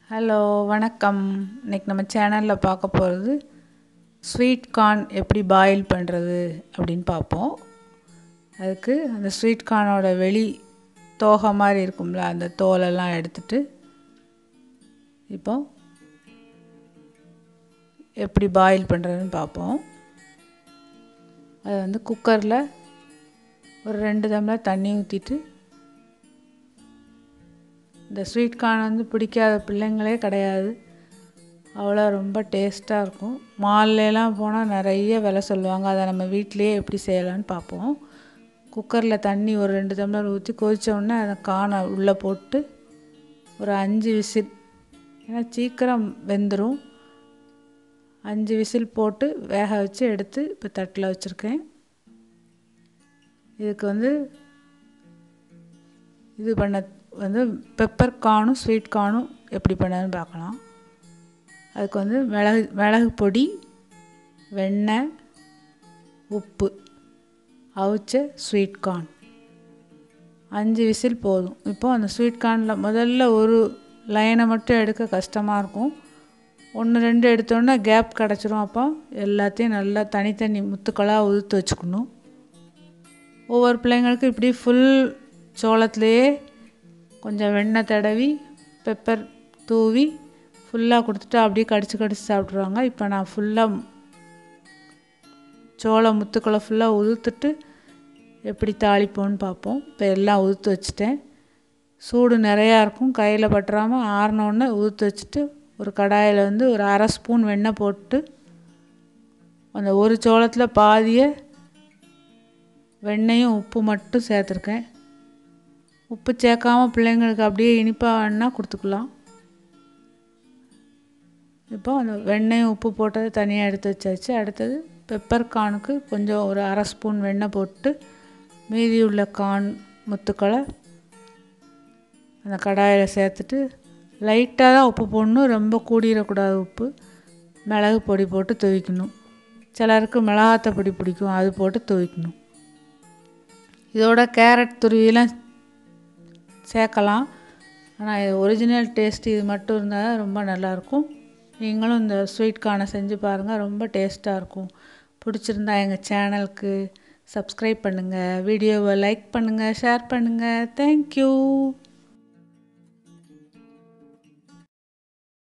hello வணக்கம் இன்றைக்கி நம்ம சேனலில் பார்க்க போகிறது ஸ்வீட் கார்ன் எப்படி பாயில் பண்ணுறது அப்படின்னு பார்ப்போம் அதுக்கு அந்த ஸ்வீட் கார்னோட வெளி தோகை மாதிரி இருக்கும்ல அந்த தோலெல்லாம் எடுத்துட்டு இப்போ எப்படி பாயில் பண்ணுறதுன்னு பார்ப்போம் அதை வந்து குக்கரில் ஒரு ரெண்டு டம்ளர் தண்ணி ஊற்றிட்டு இந்த ஸ்வீட் கார்ன் வந்து பிடிக்காத பிள்ளைங்களே கிடையாது அவ்வளோ ரொம்ப டேஸ்ட்டாக இருக்கும் மால்லைலாம் போனால் நிறைய விலை சொல்லுவாங்க அதை நம்ம வீட்டிலையே எப்படி செய்யலான்னு பார்ப்போம் குக்கரில் தண்ணி ஒரு ரெண்டு டம்ளர் ஊற்றி கொதித்தோடனே அதை கானை உள்ளே போட்டு ஒரு அஞ்சு விசில் ஏன்னா சீக்கிரம் வெந்துடும் அஞ்சு விசில் போட்டு வேக வச்சு எடுத்து இப்போ தட்டில் வச்சுருக்கேன் இதுக்கு வந்து இது பண்ண வந்து பெப்பர் கார்னும் ஸ்வீட் கார்னும் எப்படி பண்ணதுன்னு பார்க்கலாம் அதுக்கு வந்து மிளகு மிளகு பொடி வெண்ணெய் உப்பு அவிச்ச ஸ்வீட் கார்ன் அஞ்சு விசில் போதும் இப்போது அந்த ஸ்வீட் கார்னில் முதல்ல ஒரு லைனை மட்டும் எடுக்க கஷ்டமாக இருக்கும் ஒன்று ரெண்டு எடுத்தோன்னே கேப் கிடச்சிரும் அப்போ எல்லாத்தையும் நல்லா தனித்தனி முத்துக்களாக உதுத்து வச்சுக்கணும் ஒவ்வொரு பிள்ளைங்களுக்கும் இப்படி ஃபுல் சோளத்துலேயே கொஞ்சம் வெண்ணெய் தடவி பெப்பர் தூவி ஃபுல்லாக கொடுத்துட்டு அப்படியே கடிச்சு கடிச்சு சாப்பிட்ருவாங்க இப்போ நான் ஃபுல்லாக சோள முத்துக்களை ஃபுல்லாக உதுத்துட்டு எப்படி தாளிப்போன்னு பார்ப்போம் இப்போ எல்லாம் உதுத்து வச்சுட்டேன் சூடு நிறையா இருக்கும் கையில் பட்டுறாமல் ஆறினோடனே உதுத்து வச்சுட்டு ஒரு கடாயில் வந்து ஒரு அரை ஸ்பூன் வெண்ணெய் போட்டு அந்த ஒரு சோளத்தில் பாதியை வெண்ணெயும் உப்பு மட்டும் சேர்த்துருக்கேன் உப்பு சேர்க்காம பிள்ளைங்களுக்கு அப்படியே இனிப்பாக வேணால் கொடுத்துக்கலாம் இப்போ அந்த வெண்ணெயும் உப்பு போட்டது தனியாக எடுத்து வச்சாச்சு அடுத்தது பெப்பர் கார்னுக்கு கொஞ்சம் ஒரு அரை ஸ்பூன் வெண்ணெய் போட்டு மீதி உள்ள கார்ன் முத்துக்களை அந்த கடாயில் சேர்த்துட்டு லைட்டாக தான் உப்பு போடணும் ரொம்ப கூடிடக்கூடாது உப்பு மிளகு பொடி போட்டு துவைக்கணும் சிலருக்கு மிளகாத்த பொடி பிடிக்கும் அது போட்டு துவைக்கணும் இதோட கேரட் துருவிலாம் சேர்க்கலாம் ஆனால் இது ஒரிஜினல் டேஸ்ட் இது மட்டும் இருந்தால் தான் ரொம்ப நல்லாயிருக்கும் நீங்களும் இந்த ஸ்வீட் கார்னை செஞ்சு பாருங்கள் ரொம்ப டேஸ்ட்டாக இருக்கும் பிடிச்சிருந்தா எங்கள் சேனலுக்கு சப்ஸ்கிரைப் பண்ணுங்கள் வீடியோவை லைக் பண்ணுங்கள் ஷேர் பண்ணுங்கள் தேங்க்யூ